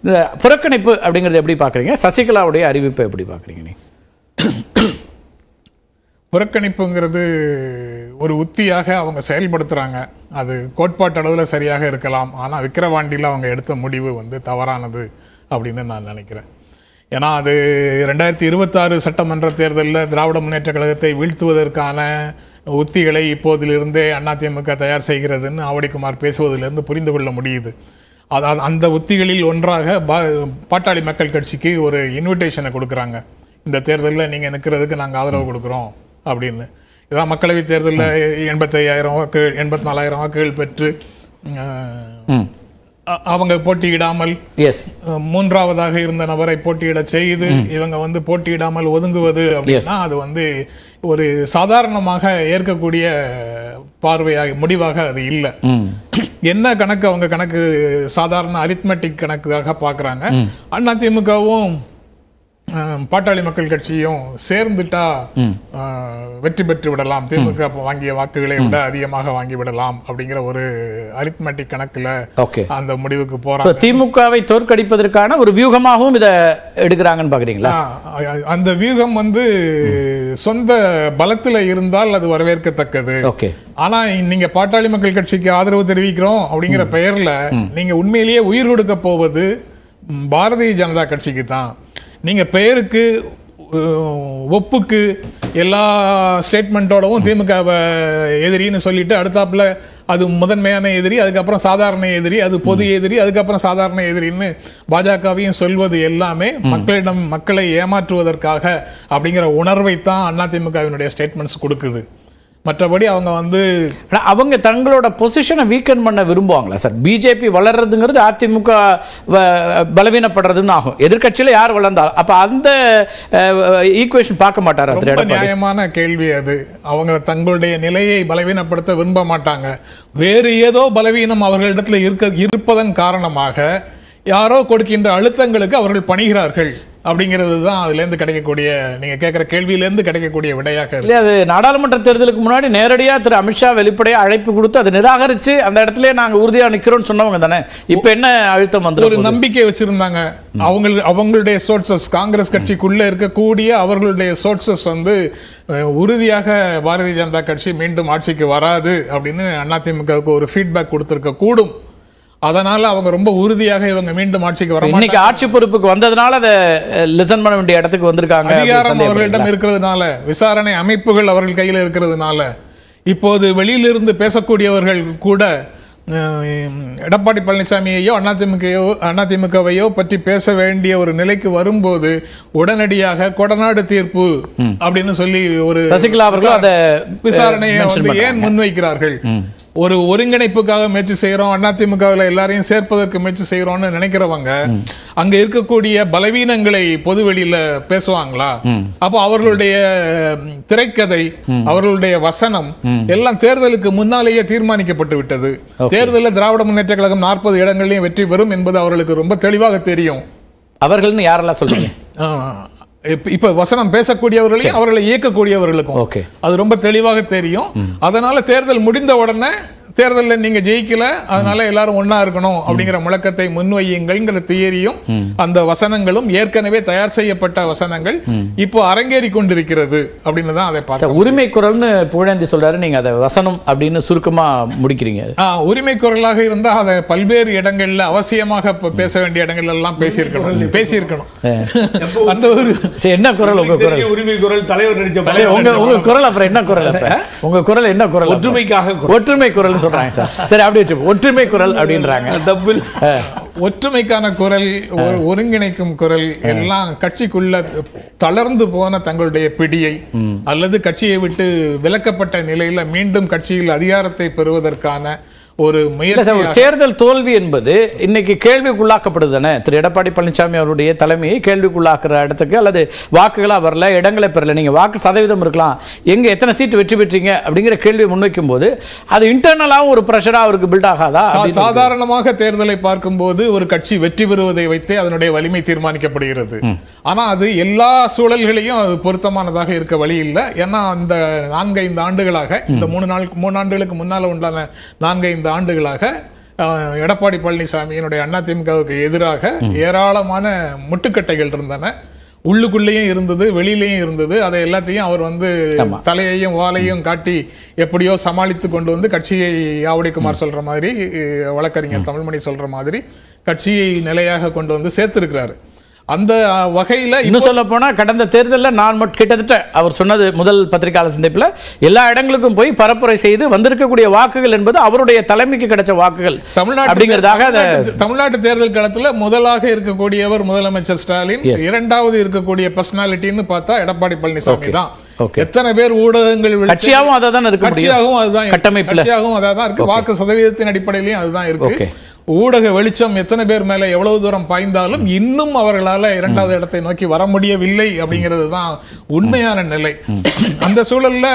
இந்த புறக்கணிப்பு அப்படிங்கிறது எப்படி பார்க்குறீங்க சசிகலாவுடைய அறிவிப்பை எப்படி பார்க்குறீங்க நீ புறக்கணிப்புங்கிறது ஒரு உத்தியாக அவங்க செயல்படுத்துகிறாங்க அது கோட்பாட்டு அளவில் சரியாக இருக்கலாம் ஆனால் விக்கிரவாண்டியில் அவங்க எடுத்த முடிவு வந்து தவறானது அப்படின்னு நான் நினைக்கிறேன் ஏன்னா அது ரெண்டாயிரத்தி இருபத்தாறு சட்டமன்ற தேர்தலில் திராவிட முன்னேற்ற கழகத்தை வீழ்த்துவதற்கான உத்திகளை இப்போதிலிருந்தே அதிமுக தயார் செய்கிறதுன்னு ஆவடிக்குமார் பேசுவதிலிருந்து புரிந்து கொள்ள முடியுது அது அது- அந்த உத்திகளில் ஒன்றாக பா பாட்டாளி மக்கள் கட்சிக்கு ஒரு இன்விடேஷனை கொடுக்குறாங்க இந்த தேர்தலில் நீங்கள் நிற்கிறதுக்கு நாங்கள் ஆதரவு கொடுக்குறோம் அப்படின்னு இதான் மக்களவைத் தேர்தலில் எண்பத்தையாயிரம் வாக்குகள் எண்பத்தி நாலாயிரம் வாக்குகள் பெற்று அஹ், ம் அ- அவங்க போட்டியிடாமல் எஸ் அஹ், மூன்றாவதாக இருந்த நபரை போட்டியிட செய்து இவங்க வந்து போட்டியிடாமல் ஒதுங்குவது அப்படின்னா அது வந்து ஒரு சாதாரணமாக ஏற்கக்கூடிய பார்வையாக முடிவாக அது இல்லை ம் என்ன கணக்கு அவங்க கணக்கு சாதாரண அரித்மெட்டிக் கணக்காக பார்க்குறாங்க அதிமுகவும் பாட்டாளி மக்கள் கட்சியும் சேர்ந்துட்டா அஹ், வெற்றி பெற்று விடலாம் திமுக வாங்கிய வாக்குகளை விட அதிகமாக வாங்கி விடலாம் அப்படிங்கிற ஒரு அரித்மெட்டிக் கணக்குல ஓகே அந்த முடிவுக்கு ஸோ போறாங்க திமுகவை தோற்கடிப்பதற்கான ஒரு வியூகமாகவும் இதை எடுக்கிறாங்கன்னு பார்க்குறீங்களா ஆ, அந்த வியூகம் வந்து சொந்த பலத்துல இருந்தால் அது வரவேற்கத்தக்கது ஓகே ஆனா நீங்க பாட்டாளி மக்கள் கட்சிக்கு ஆதரவு தெரிவிக்கிறோம் அப்படிங்கிற பெயர்ல நீங்க உண்மையிலேயே உயிர் கொடுக்க போவது ம், பாரதிய ஜனதா கட்சிக்கு தான் நீங்க பெயருக்கு உ- ஒப்புக்கு எல்லா ஸ்டேட்மெண்ட்டோடவும் திமுக எதிரின்னு சொல்லிட்டு அடுத்தாப்புல அது முதன்மையான எதிரி அதுக்கப்புறம் சாதாரண எதிரி அது பொது எதிரி அதுக்கப்புறம் சாதாரண எதிரின்னு பாஜகவையும் சொல்வது எல்லாமே மக்களிடம் மக்களை ஏமாற்றுவதற்காக அப்படிங்கிற உணர்வை தான் அதிமுகவினுடைய ஸ்டேட்மெண்ட்ஸ் கொடுக்குது மற்றபடி அவங்க வந்து ஆனா அவங்க தங்களோட பொசிஷனை வீக்கன் பண்ண விரும்புவாங்களா சார் பிஜேபி வளர்றதுங்கிறது அதிமுக வ- பலவீனப்படுறதுன்னு ஆகும் எதிர்க்கட்சியில யார் வளர்ந்தாலும் அப்ப அந்த ஈக்குவேஷன் பார்க்க மாட்டாரா திரு ரொம்ப எடப்பாடி நியாயமான கேள்வி அது அவங்க தங்களுடைய நிலையை பலவீனப்படுத்த விரும்ப மாட்டாங்க வேறு ஏதோ பலவீனம் அவர்களிடத்துல இருக்க இருப்பதன் காரணமாக யாரோ கொடுக்கின்ற அழுத்தங்களுக்கு அவர்கள் பணிகிறார்கள் அப்படிங்கிறது தான் அதுலேருந்து கிடைக்கக்கூடிய நீங்க கேட்குற கேள்வியிலேருந்து கிடைக்கக்கூடிய விடையாக இருக்கு இல்லையா அது நாடாளுமன்ற தேர்தலுக்கு முன்னாடி நேரடியா திரு அமித்ஷா வெளிப்படையா அழைப்பு கொடுத்து அதை நிராகரிச்சு அந்த இடத்துல நாங்க உறுதியா நிக்கிறோம்னு சொன்னவங்க தானே இப்ப என்ன அழுத்தம் ஒரு வந்து நம்பிக்கை வச்சிருந்தாங்க அவங்க அவங்களுடைய சோர்சஸ் காங்கிரஸ் கட்சிக்குள்ள இருக்கக்கூடிய அவர்களுடைய சோர்சஸ் வந்து அஹ், உறுதியாக பாரதிய ஜனதா கட்சி மீண்டும் ஆட்சிக்கு வராது அப்படின்னு அதிமுகவுக்கு ஒரு ஃபீட்பேக் கொடுத்திருக்க கூடும் அதனால அவங்க ரொம்ப உறுதியாக இவங்க மீண்டும் ஆட்சிக்கு வர மாட்டாங்க. இன்னைக்கு ஆட்சி பொறுப்புக்கு வந்ததுனால அதை லிசன் பண்ண வேண்டிய இடத்துக்கு வந்திருக்காங்க அப்படின்னு அதிகாரம் சந்தேகப்படுறீங்களா? அவர்களிடம் இருக்கிறதுனால விசாரணை அமைப்புகள் அவர்கள் கையில் இருக்கிறதுனால இப்போது வெளியிலிருந்து பேசக்கூடியவர்கள் கூட அஹ், எடப்பாடி பழனிசாமியையோ அதிமுகையோ அதிமுகவையோ பற்றி பேச வேண்டிய ஒரு நிலைக்கு வரும்போது உடனடியாக கொடநாடு தீர்ப்பு அப்படின்னு சொல்லி ஒரு சசிகலா அவர்களும் அதை விசாரணையை mention வந்து ஏன் பண்றாங்க. முன்வைக்கிறார்கள் ஒரு ஒருங்கிணைப்புக்காக முயற்சி செய்யறோம் அதிமுகவில் எல்லாரையும் சேர்ப்பதற்கு முயற்சி செய்யறோம்னு நினைக்கிறவங்க அங்க இருக்கக்கூடிய பலவீனங்களை பொது வெளியில பேசுவாங்களா அப்போ அவர்களுடைய ம், திரைக்கதை அவர்களுடைய வசனம் எல்லாம் தேர்தலுக்கு முன்னாலேயே தீர்மானிக்கப்பட்டு விட்டது தேர்தலில் திராவிட முன்னேற்ற கழகம் நாற்பது இடங்களையும் வெற்றி பெறும் என்பது அவர்களுக்கு ரொம்ப தெளிவாக தெரியும் அவர்கள்னு யாரெல்லாம் சொல்றீங்க ஆ, இப்ப- இப்ப வசனம் பேசக்கூடியவர்களையும் அவர்களை இயக்கக்கூடியவர்களுக்கும் ஓகே அது ரொம்ப தெளிவாக தெரியும் அதனால தேர்தல் முடிந்த உடனே தேர்தலில் நீங்க ஜெயிக்கல அதனால எல்லாரும் ஒண்ணா இருக்கணும் அப்படிங்கிற முழக்கத்தை முன்வையுங்கள்ங்கிற தியரியும் அந்த வசனங்களும் ஏற்கனவே தயார் செய்யப்பட்ட வசனங்கள் இப்போ அரங்கேறி கொண்டிருக்கிறது அப்படின்னு தான் அதை பார்த்தோம் சார், உரிமை குரல்னு புகழேந்தி சொல்றாரு நீங்க அதை வசனம் அப்படின்னு சுருக்கமா முடிக்கிறீங்க ஆ, உரிமை குரலாக இருந்தா அதை பல்வேறு இடங்கள்ல அவசியமாக இப்ப பேச வேண்டிய இடங்கள்ல எல்லாம் பேசியிருக்கணும் பேசியிருக்கணும் அந்த ஒரு சரி என்ன குரல் உங்க குரல் தெரிஞ்ச உரிமை குரல் தலைவர் நடிச்ச சரி, படம் உங்க உங்க குரல் அப்புறம் என்ன குரல் அப்ப உங்க குரல் என்ன குரல் அப்ப? ஒற்றுமைக்காக குரல். ஒற்றுமை குரல்னு சொல்றாங்க சார் சரி அப்படி வச்சு ஒற்றுமை குரல் அப்படின்றாங்க டபுள் ஒற்றுமைக்கான குரல் ஒரு ஒருங்கிணைக்கும் குரல் எல்லாம் கட்சிக்குள்ள தளர்ந்து போன தங்களுடைய பிடியை அல்லது கட்சியை விட்டு விலக்கப்பட்ட நிலையில மீண்டும் கட்சியில் அதிகாரத்தை பெறுவதற்கான ஒரு இல்ல சார், ஒரு முயற்சி தேர்தல் தோல்வி என்பது இன்னைக்கு கேள்விக்குள்ளாக்கப்படுது தானே திரு எடப்பாடி பழனிசாமி அவருடைய தலைமையை கேள்விக்குள்ளாக்குற இடத்துக்கு அல்லது வாக்குகளா வரல இடங்களை பெறல நீங்க வாக்கு சதவீதம் இருக்கலாம் எங்க எத்தனை சீட்டு வெற்றி பெற்றீங்க அப்படிங்கிற கேள்வியை முன்வைக்கும் போது அது இன்டர்னலாவும் ஒரு ப்ரெஷரா அவருக்கு பில்ட் ஆகாதா சா- அப்படின்னு சாதாரணமாக தேர்தலை பார்க்கும்போது ஒரு கட்சி வெற்றி பெறுவதை வைத்தே அதனுடைய வலிமை தீர்மானிக்கப்படுகிறது ஆனா அது எல்லா சூழல்களையும் அது பொருத்தமானதாக இருக்க வழி இல்லை ஏன்னா அந்த நான்கைந்து ஆண்டுகளாக இந்த மூணு நாள் மூணு ஆண்டுகளுக்கு முன்னால உண்டான நான்கைந்து ஆண்டுகளாக அஹ், எடப்பாடி பழனிசாமியினுடைய அதிமுகவுக்கு எதிராக ஏராளமான முட்டுக்கட்டைகள் இருந்தன உள்ளுக்குள்ளேயும் இருந்தது வெளியிலயும் இருந்தது அதை எல்லாத்தையும் அவர் வந்து தலையையும் வாலையும் காட்டி எப்படியோ சமாளித்து கொண்டு வந்து கட்சியை ஆவடிக்குமார் சொல்ற மாதிரி அஹ், வழக்கறிஞர் தமிழ்மணி சொல்ற மாதிரி கட்சியை நிலையாக கொண்டு வந்து சேர்த்திருக்கிறாரு அந்த அஹ், வகையில இன்னும் சொல்ல போனா கடந்த தேர்தலில் நான் மட்டும் கிட்டத்தட்ட அவர் சொன்னது முதல் பத்திரிகையாளர் சந்திப்பில் எல்லா இடங்களுக்கும் போய் பரப்புரை செய்து வந்திருக்கக்கூடிய வாக்குகள் என்பது அவருடைய தலைமைக்கு கிடைச்ச வாக்குகள் தமிழ்நாட்டு அப்படிங்கிறதாக அதை தமிழ்நாட்டு- தமிழ்நாட்டு தேர்தல் களத்துல முதலாக இருக்கக்கூடியவர் முதலமைச்சர் ஸ்டாலின் இரண்டாவது இருக்கக்கூடிய பர்சனாலிட்டின்னு பார்த்தா எடப்பாடி பழனிசாமி தான் Okay. எத்தனை பேர் ஊடகங்கள் விழித்து- கட்சியாகவும் அதை தான் இருக்க முடியும் கட்சியாகவும் அதுதான் இருக்கு. கட்டமைப்புல. கட்சியாகவும் அதான் இருக்கு வாக்கு சதவீதத்தின் அடிப்படையிலையும் அதுதான் Okay. இருக்கு ஊடக வெளிச்சம் எத்தனை பேர் மேல எவ்வளவு தூரம் பாய்ந்தாலும் இன்னும் அவர்களால இரண்டாவது இடத்தை நோக்கி வர முடியவில்லை அப்படிங்கிறது தான் உண்மையான நிலை அந்த சூழல்ல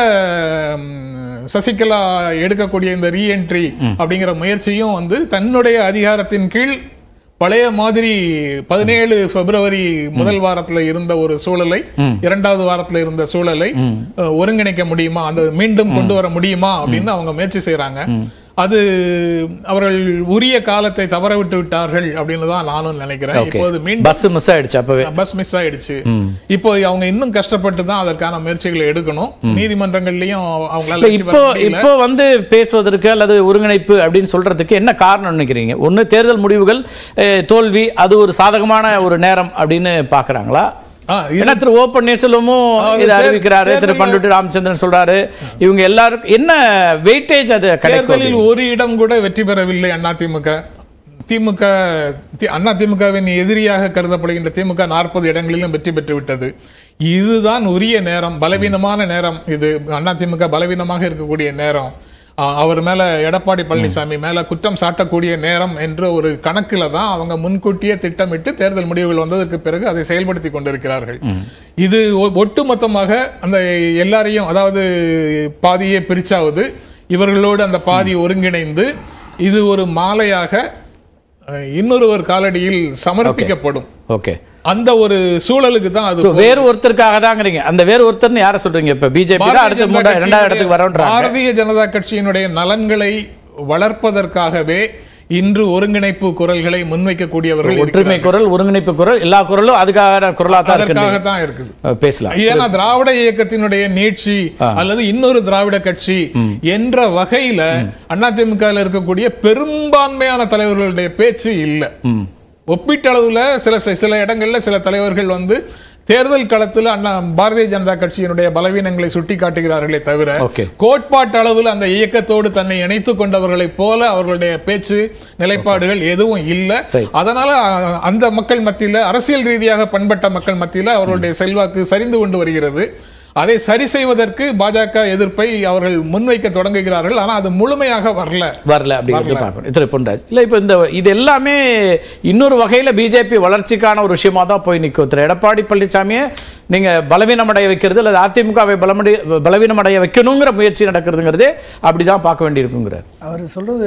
ம், சசிகலா எடுக்கக்கூடிய இந்த ரீஎன்ட்ரி அப்படிங்கிற முயற்சியும் வந்து தன்னுடைய அதிகாரத்தின் கீழ் பழைய மாதிரி பதினேழு பிப்ரவரி முதல் வாரத்துல இருந்த ஒரு சூழலை இரண்டாவது வாரத்துல இருந்த சூழலை அஹ், ஒருங்கிணைக்க முடியுமா அந்த மீண்டும் கொண்டு வர முடியுமா அப்படின்னு அவங்க முயற்சி செய்றாங்க அது அவர்கள் உரிய காலத்தை தவற விட்டு விட்டார்கள் அப்படின்னு தான் நானும் நினைக்கிறேன் ஓகே இப்போது மீண்டும் பஸ் மிஸ் ஆயிடுச்சு அப்பவே பஸ் மிஸ் ஆயிடுச்சு இப்போ அவங்க இன்னும் கஷ்டப்பட்டு தான் அதற்கான முயற்சிகளை எடுக்கணும் நீதிமன்றங்கள்லயும் அவங்களால இல்ல வெற்றி இப்போ பெற முடியல. இப்போ வந்து பேசுவதற்கு அல்லது ஒருங்கிணைப்பு அப்படின்னு சொல்றதுக்கு என்ன காரணம் நினைக்கிறீங்க ஒண்ணு தேர்தல் முடிவுகள் அஹ், தோல்வி அது ஒரு சாதகமான ஒரு நேரம் அப்படின்னு பாக்குறாங்களா ஆ, இது- ஏன்னா திரு ஓ பன்னீர்செல்வமும் அது இதை தேர்- அறிவிக்கிறாரு திரு தேர்தல்ல- பண்டுட்டி ராமச்சந்திரன் சொல்றாரு இவங்க எல்லாருக்கும் என்ன வெயிட்டேஜ் அது கிடைக்கும் தேர்தலில் ஒரு இடம் கூட வெற்றி பெறவில்லை அதிமுக திமுக தி- அண்ணா திமுகவின் எதிரியாக கருதப்படுகின்ற திமுக நாற்பது இடங்களிலும் வெற்றி பெற்று விட்டது இதுதான் உரிய நேரம் பலவீனமான நேரம் இது அண்ணா திமுக பலவீனமாக இருக்கக்கூடிய நேரம் ஆ, அவர் மேல எடப்பாடி பழனிசாமி மேல குற்றம் சாட்டக்கூடிய நேரம் என்ற ஒரு கணக்குல தான் அவங்க முன்கூட்டியே திட்டமிட்டு தேர்தல் முடிவுகள் வந்ததற்கு பிறகு அதை செயல்படுத்தி கொண்டிருக்கிறார்கள் இது ஒ- ஒட்டுமொத்தமாக அந்த எல்லாரையும் அதாவது பாதியே பிரிச்சாவது இவர்களோடு அந்த பாதி ஒருங்கிணைந்து இது ஒரு மாலையாக அஹ், இன்னொருவர் காலடியில் சமர்ப்பிக்கப்படும் ஓகே அந்த ஒரு சூழலுக்கு தான் அது வேறு ஒருத்தருக்காக தாங்கிறீங்க அந்த வேறு ஒருத்தர்னு யாரை சொல்றீங்க இப்ப பிஜேபி தான் அடுத்த பாரதிய மூணா ஜனதா ரெண்டாவது இடத்துக்கு கட்சியினுடைய- வரோன்றாங்க பாரதிய ஜனதா கட்சியினுடைய நலன்களை வளர்ப்பதற்காகவே இன்று ஒருங்கிணைப்பு குரல்களை முன்வைக்கக்கூடியவர்கள் ஒற்றுமை குரல் ஒருங்கிணைப்பு குரல் எல்லா குரலும் அதுக்காக குரலா தான் இருக்கு அதற்காக தான் இருக்குது பேசலாம் ஏன்னா திராவிட இயக்கத்தினுடைய நீட்சி அல்லது இன்னொரு திராவிட கட்சி என்ற வகையில அதிமுக இருக்கக்கூடிய பெரும்பான்மையான தலைவர்களுடைய பேச்சு இல்ல ம். ஒப்பீட்டளவுல சில சில இடங்கள்ல சில தலைவர்கள் வந்து தேர்தல் களத்தில் அண்ணா பாரதிய ஜனதா கட்சியினுடைய பலவீனங்களை சுட்டி காட்டுகிறார்களே தவிர Okay. கோட்பாட்டு அளவில் அந்த இயக்கத்தோடு தன்னை இணைத்துக் கொண்டவர்களைப் போல அவர்களுடைய பேச்சு நிலைப்பாடுகள் எதுவும் இல்லை Right. அதனால அ- அந்த மக்கள் மத்தியில அரசியல் ரீதியாக பண்பட்ட மக்கள் மத்தியில அவர்களுடைய செல்வாக்கு சரிந்து கொண்டு வருகிறது அதை சரி செய்வதற்கு பாஜக எதிர்ப்பை அவர்கள் முன்வைக்க தொடங்குகிறார்கள் ஆனா அது முழுமையாக வரல வரல அப்படிங்கிறது பார்க்கணும் திரு பொன்ராஜ் இல்லை இப்போ இந்த இது எல்லாமே இன்னொரு வகையில் பிஜேபி வளர்ச்சிக்கான ஒரு விஷயமா தான் போய் நிற்கும் திரு எடப்பாடி பழனிசாமியை நீங்கள் பலவீனமடைய வைக்கிறது அல்லது அதிமுகவை பலமடை பலவீனமடைய வைக்கணுங்கிற முயற்சி நடக்கிறதுங்கிறதே அப்படி தான் பார்க்க வேண்டியிருக்குங்கிறார் அவர் சொல்கிறது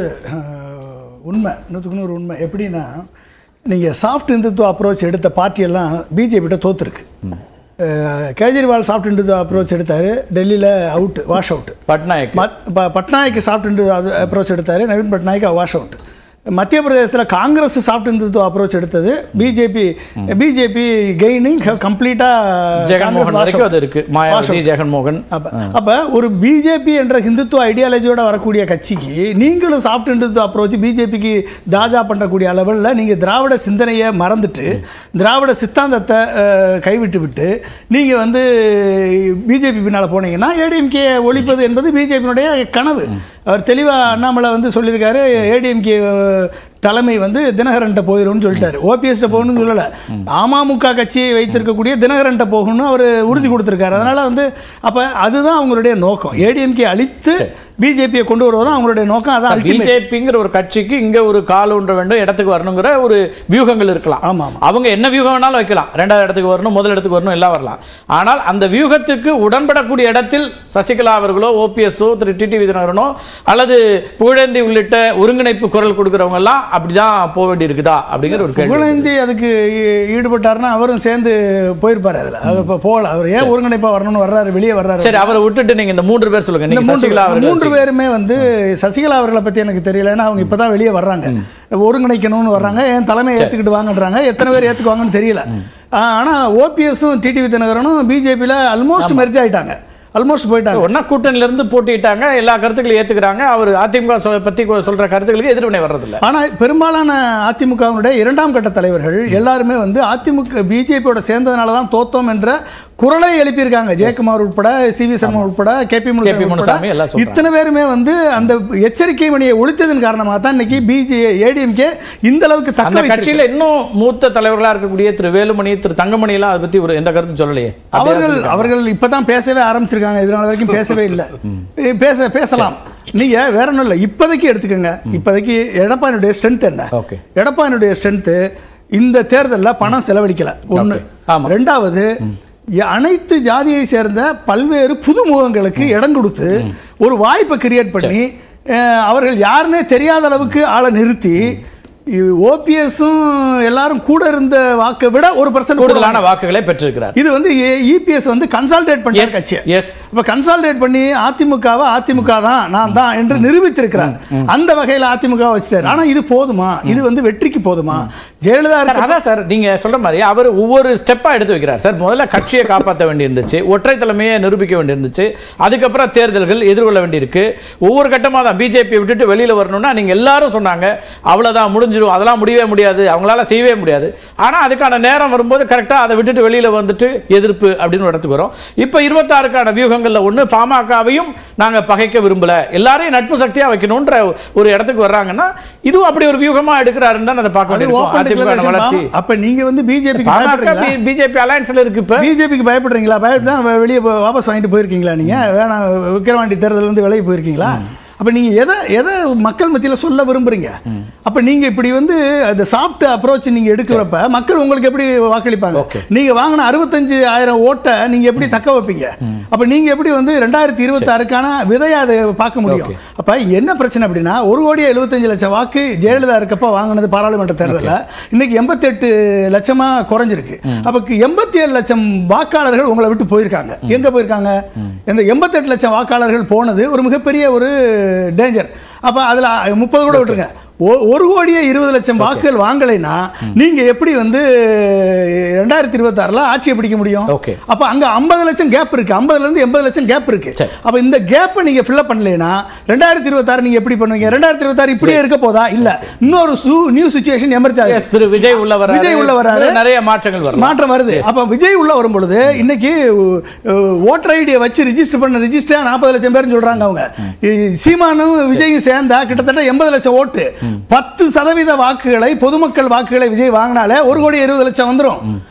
உண்மை நூற்றுக்கு நூறு உண்மை எப்படின்னா நீங்கள் சாஃப்ட் இந்துத்துவ அப்ரோச் எடுத்த பார்ட்டியெல்லாம் பிஜேபிட்ட தோத்துருக்கு அஹ், கேஜ்ரிவால் சாஃப்ட் இந்துத்துவ அப்ரோச் எடுத்தார் டெல்லியில் அவுட் வாஷ் அவுட் பட்நாயக் மத் ப- பட்நாயக் சாஃப்ட் இந்து அப்ரோச் எடுத்தார் நவீன் பட்நாயக் வாஷ் அவுட் மத்திய பிரதேசத்தில் காங்கிரஸ் சாஃப்ட் இந்துத்துவ அப்ரோச் எடுத்தது பிஜேபி பிஜேபி கெய்னிங் கம்ப்ளீட்டாக ஜெகன்மோகன் வரைக்கும் அது இருக்கு மாயாவதி ஜெகன்மோகன் அப்ப அப்ப ஒரு பிஜேபி என்ற ஹிந்துத்துவ ஐடியாலஜியோட வரக்கூடிய கட்சிக்கு நீங்களும் சாஃப்ட் ஹிந்துத்துவ அப்ரோச் பிஜேபிக்கு தாஜா பண்ணக்கூடிய அளவில் நீங்கள் திராவிட சிந்தனையை மறந்துட்டு திராவிட சித்தாந்தத்தை அஹ், கைவிட்டு விட்டு நீங்கள் வந்து பிஜேபி பின்னால் போனீங்கன்னா ஏடிஎம்கே ஒழிப்பது என்பது பிஜேபியினுடைய கனவு அவர் தெளிவாக அண்ணாமலை வந்து சொல்லியிருக்காரு ஏடிஎம்கே தலைமை வந்து தினகரன்ட்ட போயிடும்னு சொல்லிட்டாரு ஓபிஎஸ்ட்ட போகணும்னு சொல்லலை அமமுக கட்சியை வைத்திருக்கக்கூடிய தினகரன்ட்ட போகணும்னு அவர் உறுதி கொடுத்துருக்காரு அதனால வந்து அப்போ அதுதான் அவங்களுடைய நோக்கம் ஏடிஎம்கே அழித்து பிஜேபியை கொண்டு வருவதும் அவங்களுடைய நோக்கம் அதான் ultimate. பிஜேபிங்கிற ஒரு கட்சிக்கு இங்க ஒரு கால் ஒன்ற வேண்டும் இடத்துக்கு வரணுங்கிற ஒரு வியூகங்கள் இருக்கலாம் ஆமா, ஆமா. அவங்க என்ன வியூகம் வேணாலும் வைக்கலாம் ரெண்டாவது இடத்துக்கு வரணும் முதல் இடத்துக்கு வரணும் எல்லாம் வரலாம் ஆனால் அந்த வியூகத்துக்கு உடன்படக்கூடிய இடத்தில் சசிகலா அவர்களோ ஓபிஎஸ்ஓ திரு டிடி விதிநகரனோ அல்லது புகழேந்தி உள்ளிட்ட ஒருங்கிணைப்பு குரல் கொடுக்கறவங்க எல்லாம் அப்படிதான் போக வேண்டி இருக்குதா அப்படிங்கிற ஒரு கேள்வி புகழேந்தி அதுக்கு ஈ- ஈடுபட்டாருன்னா அவரும் சேர்ந்து போயிருப்பாரு அதுல அவர் இப்போ போகல அவர் ஏன் ஒருங்கிணைப்பா வரணும்னு வர்றாரு வெளியே வர்றாரு சரி அவரை விட்டுட்டு நீங்க இந்த மூன்று பேர் சொல்லுங்க இந்த நீங்க மூன்று சசிகலா பேர், அவர்கள் மூன்று மூன்று பேருமே வந்து சசிகலா அவர்களை பத்தி எனக்கு தெரியல ஏன்னா அவங்க இப்பதான் வெளியே வர்றாங்க ஒருங்கிணைக்கணும்னு வர்றாங்க என் தலைமை ஏத்துக்கிட்டு வாங்கன்றாங்க எத்தனை பேர் ஏத்துக்குவாங்கன்னு தெரியல ஆ, ஆனா ஓபிஎஸும் டிடிவி தினகரனும் பிஜேபியில ஆல்மோஸ்ட் மெர்ஜ் ஆயிட்டாங்க ஆல்மோஸ்ட் போயிட்டாங்க ஒன்னா கூட்டணியில இருந்து போட்டிட்டாங்க எல்லா கருத்துக்களையும் ஏத்துக்கிறாங்க அவர் அதிமுக சொ- பத்தி சொல்ற கருத்துக்களுக்கு எதிர்வினை வர்றதில்ல ஆனா பெரும்பாலான அதிமுகவினுடைய இரண்டாம் கட்ட தலைவர்கள் எல்லாருமே வந்து அதிமுக பிஜேபியோட சேர்ந்ததுனால தான் தோத்தோம் என்ற குரலை எழுப்பியிருக்காங்க ஜெயக்குமார் உட்பட சி வி சர்மா உட்பட கே பி KP முனுசாமி எல்லாம் சொல்றாங்க. இத்தனை பேருமே வந்து அந்த எச்சரிக்கை மணியை ஒழித்ததன் காரணமாக தான் இன்னைக்கு பிஜே ஏடிஎம்கே இந்த அளவுக்கு தக்க அந்த வைத்திருக்கு. கட்சியில இன்னும் மூத்த தலைவர்களா இருக்கக்கூடிய திரு வேலுமணி திரு தங்கமணி எல்லாம் அதை பத்தி ஒரு எந்த கருத்தும் சொல்லலையே அப்படியே அவர்கள் சொல்லிருக்காங்க. அவர்கள் இப்பதான் பேசவே ஆரம்பிச்சிருக்காங்க இதனால வரைக்கும் பேசவே இல்லை பேச பேசலாம் நீங்க வேற ஒன்றும் இல்லை இப்போதைக்கு எடுத்துக்கோங்க இப்போதைக்கு எடப்பாடியுடைய ஸ்ட்ரென்த் என்ன Okay. எடப்பாடியுடைய ஸ்ட்ரென்த்து இந்த தேர்தலில் பணம் செலவழிக்கல ஒன்று Okay. ஆமா. ரெண்டாவது எ- அனைத்து ஜாதியை சேர்ந்த பல்வேறு புது முகங்களுக்கு இடம் கொடுத்து ஒரு வாய்ப்பை கிரியேட் பண்ணி அஹ், அவர்கள் யாருன்னே தெரியாத அளவுக்கு ஆளை நிறுத்தி ஓபிஎஸும் எல்லாரும் கூட இருந்த வாக்கை விட ஒரு பர்சன்ட் கூடுதலான வாக்குகளை பெற்றிருக்கிறார் இது வந்து இபிஎஸ் வந்து கன்சால்டேட் பண்ண Yes, கட்சி yes. அப்ப கன்சால்டேட் பண்ணி அதிமுகவை அதிமுக தான் நான் தான் என்று நிரூபித்திருக்கிறார் அந்த வகையில அதிமுக வச்சிட்டாரு ஆனா இது போதுமா இது வந்து வெற்றிக்கு போதுமா ஜெயலலிதா சார் இருக்க- அதான் சார் நீங்க சொல்ற மாதிரி அவர் ஒவ்வொரு ஸ்டெப்பா எடுத்து வைக்கிறார் சார் முதல்ல கட்சியை காப்பாற்ற வேண்டியிருந்துச்சு ஒற்றை தலைமையை நிரூபிக்க வேண்டியிருந்துச்சு அதுக்கப்புறம் தேர்தல்கள் எதிர்கொள்ள வேண்டியிருக்கு ஒவ்வொரு கட்டமா தான் பிஜேபி விட்டுட்டு வெளியில வரணும்னா நீங்க எல்லாரும் சொன்னாங்க அவ்வளவுதான் முடிஞ்சிடும் அதெல்லாம் முடியவே முடியாது அவங்களால செய்யவே முடியாது ஆனா அதுக்கான நேரம் வரும்போது கரெக்டா அதை விட்டுட்டு வெளியில வந்துட்டு எதிர்ப்பு அப்படின்னு ஒரு இடத்துக்கு வரும் இப்போ இருபத்தாறுக்கான வியூகங்கள்ல ஒண்ணு பாமகவையும் நாங்க பகைக்க விரும்பல எல்லாரையும் நட்பு சக்தியா வைக்கணும்ன்ற ஒரு இடத்துக்கு வர்றாங்கன்னா இதுவும் அப்படி ஒரு வியூகமா எடுக்கிறாருன்னு தான் அதை பார்க்க அது வேண்டியிருக்கும் open அதிமுக declaration வளர்ச்சி பாம். அப்ப நீங்க வந்து பிஜேபிக்கு பாமக பயப்படுறீங்களா பிஜேபி அலையன்ஸ்ல இருக்கு இப்ப பிஜேபிக்கு பயப்படுறீங்களா பயப்பட்டு தான் வெளியே வாபஸ் வாங்கிட்டு போயிருக்கீங்களா நீங்க வேணாம் விக்கிரவாண்டி தேர்தல் இருந்து விலகி போயிருக்கீங்களா அப்ப நீங்க எதை எதை மக்கள் மத்தியில சொல்ல விரும்புறீங்க அப்ப நீங்க இப்படி வந்து அந்த சாஃப்ட் அப்ரோச் நீங்க எடுக்கிறப்ப மக்கள் உங்களுக்கு எப்படி வாக்களிப்பாங்க Okay. நீங்க வாங்கின அறுபத்தஞ்சு ஆயிரம் ஓட்டை நீங்க எப்படி தக்க வைப்பீங்க அப்ப நீங்க எப்படி வந்து ரெண்டாயிரத்தி இருபத்தி ஆறுக்கான விதையை அதை பார்க்க முடியும் Okay. அப்ப என்ன பிரச்சனை அப்படின்னா ஒரு கோடி எழுபத்தஞ்சு லட்சம் வாக்கு ஜெயலலிதா இருக்கப்ப வாங்கினது பாராளுமன்ற தேர்தலில் இன்னைக்கு எண்பத்தெட்டு லட்சமா குறைஞ்சிருக்கு அப்ப எண்பத்தி ஏழு லட்சம் வாக்காளர்கள் உங்களை விட்டு போயிருக்காங்க எங்க போயிருக்காங்க இந்த எண்பத்தெட்டு லட்சம் வாக்காளர்கள் போனது ஒரு மிகப்பெரிய ஒரு டேஞ்சர் அப்ப அதுல முப்பது கூட விட்டுருங்க ஒ- ஒரு கோடியே இருபது லட்சம் வாக்குகள் வாங்கலைன்னா நீங்க எப்படி வந்து ரெண்டாயிரத்தி இருபத்தாறுல ஆட்சியை பிடிக்க முடியும் Okay. அப்ப அங்க ஐம்பது லட்சம் கேப் இருக்கு ஐம்பதுல இருந்து எண்பது லட்சம் கேப் இருக்கு சரி. அப்ப இந்த கேப்பை நீங்க ஃபில்அப் பண்ணலைன்னா ரெண்டாயிரத்தி இருபத்தாறு நீங்க எப்படி பண்ணுவீங்க ரெண்டாயிரத்தி இருபத்தாறு இப்படியே இருக்க போதா இல்ல இன்னொரு நியூ சுச்சுவேஷன் எமர்ஜ் ஆகுது எஸ் திரு விஜய் உள்ள வர விஜய் உள்ள வராரு. நிறைய மாற்றங்கள் வரும் மாற்றம் வருது அப்ப விஜய் உள்ள வரும் பொழுது இன்னைக்கு ஓட்டர் ஐடியை வச்சு ரிஜிஸ்டர் பண்ண ரிஜிஸ்டர் நாற்பது லட்சம் பேர்னு சொல்றாங்க அவங்க இ- சீமானும் விஜயும் சேர்ந்தா கிட்டத்தட்ட எண்பது லட்சம் ஓட்டு பத்து சதவீத வாக்குகளை பொதுமக்கள் வாக்குகளை விஜய் வாங்கினாலே ஒரு கோடி இருபது லட்சம் வந்துரும்